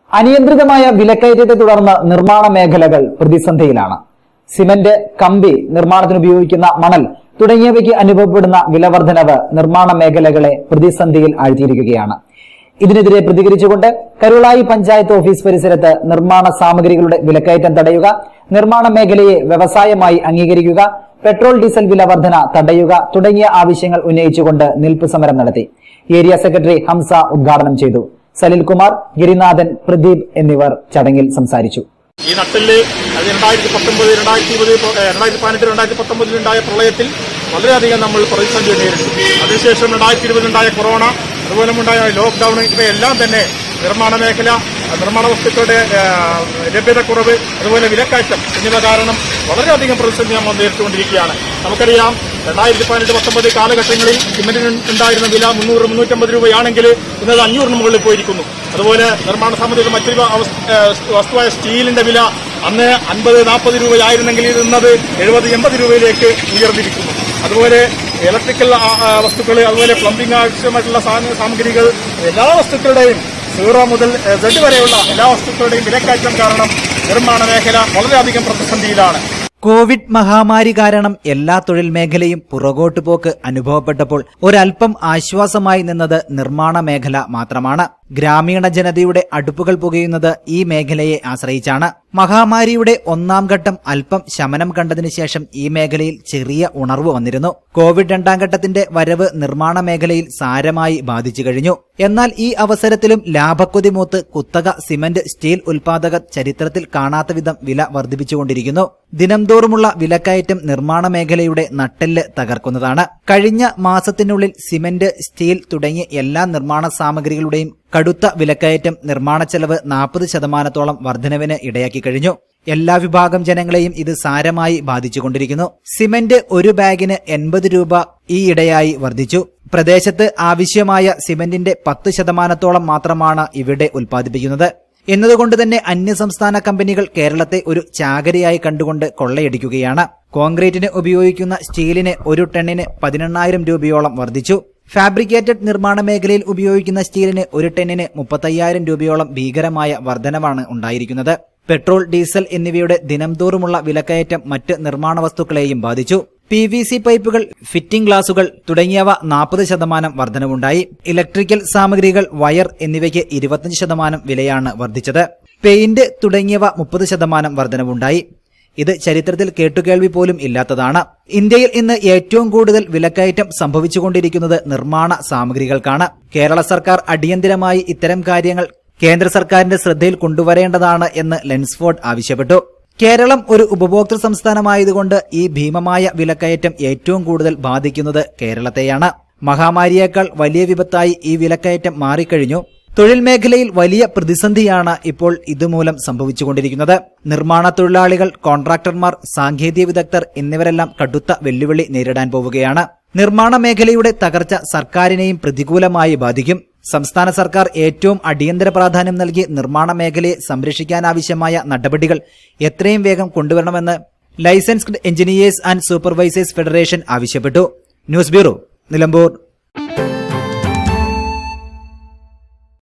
അനിയന്ത്രിതമായ വിലക്കയറ്റത്തെ തുടർന്ന് നിർമ്മാണ മേഖലകൾ പ്രതിസന്ധിയിലാണ് സിമന്റ് കമ്പി നിർമ്മാണത്തിന് ഉപയോഗിക്കുന്ന മണൽ തുടങ്ങിയവയ്ക്ക് അനുഭവപ്പെടുന്ന വിലവർദ്ധനവ് നിർമ്മാണ മേഖലകളെ പ്രതിസന്ധിയിൽ ആഴ്ത്തിയിരിക്കുകയാണ് ഇതിനെതിരെ പ്രതികരിച്ചുകൊണ്ട് കരുളായി പഞ്ചായത്ത് ഓഫീസ് പരിസരത്ത് നിർമ്മാണ സാമഗ്രികളുടെ വിലക്കയറ്റം തടയുക നിർമ്മാണ മേഖലയെ വ്യവസായമായി അംഗീകരിക്കുക പെട്രോൾ ഡീസൽ വില വർധന തടയുക തുടങ്ങിയ ആവശ്യങ്ങൾ ഉന്നയിച്ചുകൊണ്ട് നിൽപ്പ് സമരം നടത്തി ഏരിയ സെക്രട്ടറി ഹംസ ഉദ്ഘാടനം ചെയ്തു സലിൽകുമാർ ഗിരിനാഥൻ പ്രദീപ് എന്നിവർ ചടങ്ങിൽ സംസാരിച്ചു ഈ നട്ടില് അത് രണ്ടായിരത്തി പത്തൊമ്പത് രണ്ടായിരത്തി ഇരുപത് രണ്ടായിരത്തി പതിനെട്ട് രണ്ടായിരത്തി പത്തൊമ്പതിലുണ്ടായ പ്രളയത്തിൽ വളരെയധികം നമ്മൾ പ്രതിസന്ധി നേരിട്ടു അതിനുശേഷം രണ്ടായിരത്തി ഇരുപതിലുണ്ടായ കൊറോണ അതുപോലെ ഉണ്ടായ ലോക്ക്ഡൌൺ ഇവയെല്ലാം തന്നെ നിർമ്മാണ മേഖല നിർമ്മാണ വസ്തുക്കളുടെ ആ, ലഭ്യതക്കുറവ് അതുപോലെ വിലക്കയറ്റം എന്നിവ കാരണം വളരെയധികം പ്രതിസന്ധി നമ്മൾ നേരിട്ടുകൊണ്ടിരിക്കുകയാണ് നമുക്കറിയാം രണ്ടായിരത്തി പതിനെട്ട് പത്തൊമ്പത് കാലഘട്ടങ്ങളിൽ സിമെന്റിന് ഉണ്ടായിരുന്ന വില മുന്നൂറ് മുന്നൂറ്റമ്പത് രൂപയാണെങ്കിൽ ഇന്നത് അഞ്ഞൂറിന് മുകളിൽ പോയിരിക്കുന്നു അതുപോലെ നിർമ്മാണ സാമഗ്രികൾ മറ്റൊരു അവസ്- ഏഹ് വസ്തുവായ സ്റ്റീലിന്റെ വില അന്ന് അൻപത് നാൽപ്പത് രൂപയായിരുന്നെങ്കിൽ ഇത് ഇന്നത് എഴുപത് എൺപത് രൂപയിലേക്ക് ഉയർന്നിരിക്കുന്നു അതുപോലെ ഇലക്ട്രിക്കൽ വസ്തുക്കൾ അതുപോലെ പ്ലംബിംഗ് ആവശ്യമായിട്ടുള്ള സാധന സാമഗ്രികൾ എല്ലാ വസ്തുക്കളുടെയും സീറോ മുതൽ സെഡ് വരെയുള്ള എല്ലാ വസ്തുക്കളുടെയും വിലക്കയറ്റം കാരണം നിർമ്മാണ മേഖല വളരെയധികം പ്രതിസന്ധിയിലാണ് കോവിഡ് മഹാമാരി കാരണം എല്ലാ തൊഴിൽ മേഖലയും പുറകോട്ട് പോക്ക് അനുഭവപ്പെട്ടപ്പോൾ ഒരൽപ്പം ആശ്വാസമായി നിന്നത് നിർമ്മാണ മേഖല മാത്രമാണ് ഗ്രാമീണ ജനതയുടെ അടുപ്പുകൾ പുകയുന്നത് ഈ മേഖലയെ ആശ്രയിച്ചാണ് മഹാമാരിയുടെ ഒന്നാം ഘട്ടം അല്പം ശമനം കണ്ടതിനു ശേഷം ഈ മേഖലയിൽ ചെറിയ ഉണർവ് വന്നിരുന്നു കോവിഡ് രണ്ടാം ഘട്ടത്തിന്റെ വരവ് നിർമ്മാണ മേഖലയിൽ സാരമായി ബാധിച്ചു കഴിഞ്ഞു എന്നാൽ ഈ അവസരത്തിലും ലാഭക്കൊതി മൂത്ത് കുത്തക സിമന്റ് സ്റ്റീൽ ഉൽപാദകർ ചരിത്രത്തിൽ കാണാത്ത വിധം വില വർദ്ധിപ്പിച്ചുകൊണ്ടിരിക്കുന്നു ദിനംതോറുമുള്ള വിലക്കയറ്റം നിർമ്മാണ മേഖലയുടെ നട്ടെല്ല് തകർക്കുന്നതാണ് കഴിഞ്ഞ മാസത്തിനുള്ളിൽ സിമന്റ് സ്റ്റീൽ തുടങ്ങിയ എല്ലാ നിർമ്മാണ സാമഗ്രികളുടെയും കടുത്ത വിലക്കയറ്റം നിർമ്മാണ ചെലവ് നാൽപ്പത് ശതമാനത്തോളം വർധനവിന് ഇടയാക്കി കഴിഞ്ഞു എല്ലാ വിഭാഗം ജനങ്ങളെയും ഇത് സാരമായി ബാധിച്ചുകൊണ്ടിരിക്കുന്നു സിമന്റ് ഒരു ബാഗിന് എൺപത് രൂപ ഈയിടെയായി വർദ്ധിച്ചു പ്രദേശത്ത് ആവശ്യമായ സിമന്റിന്റെ പത്ത് ശതമാനത്തോളം മാത്രമാണ് ഇവിടെ ഉൽപ്പാദിപ്പിക്കുന്നത് എന്നതുകൊണ്ട് തന്നെ അന്യസംസ്ഥാന കമ്പനികൾ കേരളത്തെ ഒരു ചാകരയായി കണ്ടുകൊണ്ട് കൊള്ളയടിക്കുകയാണ് കോൺക്രീറ്റിന് ഉപയോഗിക്കുന്ന സ്റ്റീലിന് ഒരു ടണ്ണിന് പതിനെണ്ണായിരം രൂപയോളം വർദ്ധിച്ചു ഫാബ്രിക്കേറ്റഡ് നിർമ്മാണ മേഖലയിൽ ഉപയോഗിക്കുന്ന സ്റ്റീലിന് ഒരു ടണ്ണിന് മുപ്പത്തയ്യായിരം രൂപയോളം ഭീകരമായ വർധനവാണ് ഉണ്ടായിരിക്കുന്നത് പെട്രോൾ ഡീസൽ എന്നിവയുടെ ദിനംതോറുമുള്ള വിലക്കയറ്റം മറ്റ് നിർമ്മാണ വസ്തുക്കളെയും ബാധിച്ചു പി വി സി പൈപ്പുകൾ ഫിറ്റിംഗ് ഗ്ലാസുകൾ തുടങ്ങിയവ നാൽപ്പത് ശതമാനം വർധനവുണ്ടായി ഇലക്ട്രിക്കൽ സാമഗ്രികൾ വയർ എന്നിവയ്ക്ക് ഇരുപത്തഞ്ച് ശതമാനം വിലയാണ് വർദ്ധിച്ചത് പെയിന്റ് തുടങ്ങിയവ മുപ്പത് ശതമാനം വർധനവുണ്ടായി ഇത് ചരിത്രത്തിൽ കേട്ടുകേൾവി പോലും ഇല്ലാത്തതാണ് ഇന്ത്യയിൽ ഇന്ന് ഏറ്റവും കൂടുതൽ വിലക്കയറ്റം സംഭവിച്ചുകൊണ്ടിരിക്കുന്നത് നിർമ്മാണ സാമഗ്രികൾക്കാണ് കേരള സർക്കാർ അടിയന്തിരമായി ഇത്തരം കാര്യങ്ങൾ കേന്ദ്ര സർക്കാരിന്റെ ശ്രദ്ധയിൽ കൊണ്ടുവരേണ്ടതാണ് എന്ന് ലെൻസ്ഫോർഡ് ആവശ്യപ്പെട്ടു കേരളം ഒരു ഉപഭോക്തൃ സംസ്ഥാനമായതുകൊണ്ട് ഈ ഭീമമായ വിലക്കയറ്റം ഏറ്റവും കൂടുതൽ ബാധിക്കുന്നത് കേരളത്തെയാണ് മഹാമാരിയേക്കാൾ വലിയ വിപത്തായി ഈ വിലക്കയറ്റം മാറിക്കഴിഞ്ഞു തൊഴിൽ മേഖലയിൽ വലിയ പ്രതിസന്ധിയാണ് ഇപ്പോൾ ഇതുമൂലം സംഭവിച്ചുകൊണ്ടിരിക്കുന്നത് നിർമ്മാണ തൊഴിലാളികൾ കോൺട്രാക്ടർമാർ സാങ്കേതിക വിദഗ്ധർ എന്നിവരെല്ലാം കടുത്ത വെല്ലുവിളി നേരിടാൻ പോവുകയാണ് നിർമ്മാണ മേഖലയുടെ തകർച്ച സർക്കാരിനെയും പ്രതികൂലമായി ബാധിക്കും സംസ്ഥാന സർക്കാർ ഏറ്റവും അടിയന്തര പ്രാധാന്യം നൽകി നിർമ്മാണ മേഖലയെ സംരക്ഷിക്കാനാവശ്യമായ നടപടികൾ എത്രയും വേഗം കൊണ്ടുവരണമെന്ന് licensed engineers and supervisors federation ആവശ്യപ്പെട്ടു ന്യൂസ് ബ്യൂറോ നിലമ്പൂർ